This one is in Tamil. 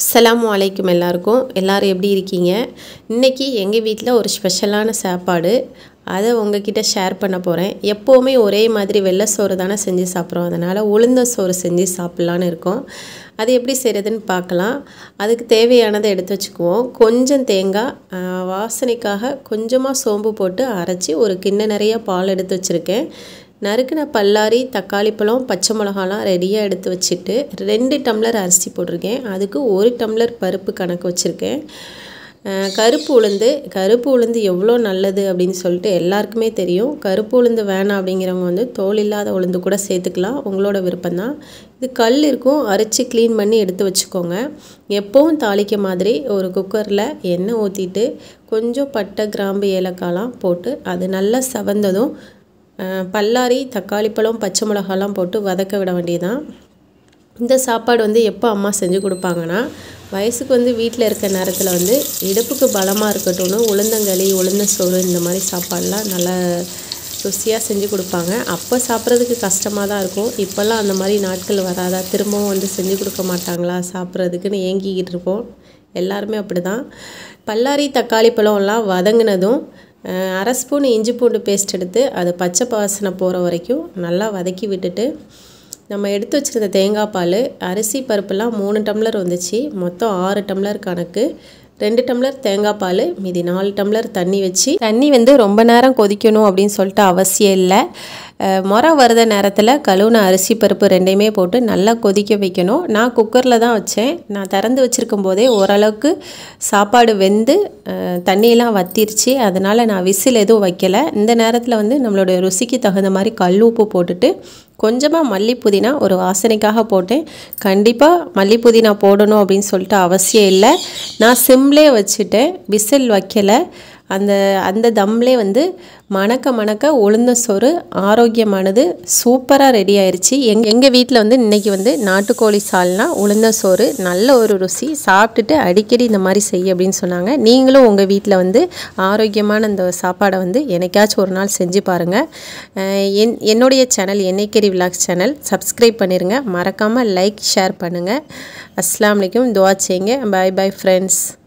அஸ்ஸலாமு அலைக்கும் எல்லாருக்கும் எல்லோரும் எப்படி இருக்கீங்க இன்றைக்கி எங்கள் வீட்டில் ஒரு ஸ்பெஷலான சாப்பாடு அதை உங்ககிட்ட ஷேர் பண்ண போகிறேன் எப்போவுமே ஒரே மாதிரி வெள்ளை சோறு தானே செஞ்சு சாப்பிட்றோம் அதனால் உளுந்த சோறு செஞ்சு சாப்பிட்லான்னு இருக்கோம் அது எப்படி செய்கிறதுன்னு பார்க்கலாம் அதுக்கு தேவையானதை எடுத்து வச்சுக்குவோம் கொஞ்சம் தேங்காய் ஆஹ், வாசனைக்காக கொஞ்சமாக சோம்பு போட்டு அரைச்சி ஒரு கிண்ண நிறைய பால் எடுத்து வச்சுருக்கேன் நறுக்கின பல்லாரி தக்காளி பழம் பச்சை மிளகாலாம் ரெடியாக எடுத்து வச்சுட்டு ரெண்டு டம்ளர் அரிசி போட்டிருக்கேன் அதுக்கு ஒரு டம்ளர் பருப்பு கணக்கு வச்சுருக்கேன் அஹ் கருப்பு உளுந்து கருப்பு உளுந்து எவ்வளோ நல்லது அப்படின்னு சொல்லிட்டு எல்லாருக்குமே தெரியும் கருப்பு உளுந்து வேணாம் அப்படிங்கிறவங்க வந்து தோல் இல்லாத உளுந்து கூட சேர்த்துக்கலாம் உங்களோட விருப்பம்தான் இது கல் இருக்கும் அரைச்சி க்ளீன் பண்ணி எடுத்து வச்சுக்கோங்க எப்போவும் தாளிக்க மாதிரி ஒரு குக்கரில் எண்ணெய் ஊற்றிட்டு கொஞ்சம் பட்டை கிராம்பு ஏலக்காய்லாம் போட்டு அது நல்லா செவந்ததும் அஹ் பல்லாரி தக்காளி பழம் பச்சை மிளகாலாம் போட்டு வதக்க விட வேண்டியதுதான் இந்த சாப்பாடு வந்து எப்போ அம்மா செஞ்சு கொடுப்பாங்கன்னா வயசுக்கு வந்து வீட்டில் இருக்க நேரத்தில் வந்து இடுப்புக்கு பலமாக இருக்கட்டும்னு உளுந்தங்களி உளுந்த சோறு இந்த மாதிரி சாப்பாடெலாம் நல்லா ருசியாக செஞ்சு கொடுப்பாங்க அப்போ சாப்பிட்றதுக்கு கஷ்டமாக தான் இருக்கும் இப்போல்லாம் அந்த மாதிரி நாட்கள் வராதா திரும்பவும் வந்து செஞ்சு கொடுக்க மாட்டாங்களா சாப்பிட்றதுக்குன்னு ஏங்கிக்கிட்டு இருப்போம் எல்லாருமே அப்படி தான் பல்லாரி தக்காளி பழம்லாம் வதங்கினதும் அஹ், அரை ஸ்பூன் இஞ்சி பூண்டு பேஸ்ட் எடுத்து அது பச்சை வாசனை போகிற வரைக்கும் நல்லா வதக்கி விட்டுட்டு நம்ம எடுத்து வச்சுருந்த தேங்காய் பால் அரிசி பருப்புலாம் மூணு டம்ளர் வந்துச்சு மொத்தம் ஆறு டம்ளர் கணக்கு ரெண்டு டம்ளர் தேங்காய் பால் மீதி நாலு டம்ளர் தண்ணி வச்சு தண்ணி வந்து ரொம்ப நேரம் கொதிக்கணும் அப்படின்னு சொல்லிட்டு அவசியம் இல்லை அஹ், மொர வருத நேரத்தில் கழுவுன அரிசி பருப்பு ரெண்டையுமே போட்டு நல்லா கொதிக்க வைக்கணும் நான் குக்கரில் தான் வச்சேன் நான் திறந்து வச்சுருக்கும் போதே ஓரளவுக்கு சாப்பாடு வெந்து அஹ், தண்ணியெல்லாம் வத்திருச்சு அதனால் நான் விசில் எதுவும் வைக்கலை இந்த நேரத்தில் வந்து நம்மளோட ருசிக்கு தகுந்த மாதிரி கல் உப்பு போட்டுட்டு கொஞ்சமாக மல்லி புதினா ஒரு வாசனைக்காக போட்டேன் கண்டிப்பாக மல்லி புதினா போடணும் அப்படின்னு சொல்லிட்டு அவசியம் இல்லை நான் சிம்லே வச்சுட்டேன் விசில் வைக்கலை அந்த அந்த தம்லே வந்து மணக்க மணக்க உளுந்த சோறு ஆரோக்கியமானது சூப்பராக ரெடி ஆயிருச்சு எங் எங்கள் வீட்டில் வந்து இன்றைக்கி வந்து நாட்டுக்கோழி சால்னா உளுந்த சோறு நல்ல ஒரு ருசி சாப்பிட்டுட்டு அடிக்கடி இந்த மாதிரி செய் அப்படின்னு சொன்னாங்க நீங்களும் உங்கள் வீட்டில் வந்து ஆரோக்கியமான இந்த சாப்பாடை வந்து என்னைக்காச்சும் ஒரு நாள் செஞ்சு பாருங்கள் அஹ் என் என்னுடைய சேனல் எண்ணெய்க்கறி விலாக்ஸ் சேனல் சப்ஸ்கிரைப் பண்ணிடுங்க மறக்காமல் லைக் ஷேர் பண்ணுங்கள் அஸ்ஸலாமு அலைக்கும் துவா செய்யுங்க பை பை ஃப்ரெண்ட்ஸ்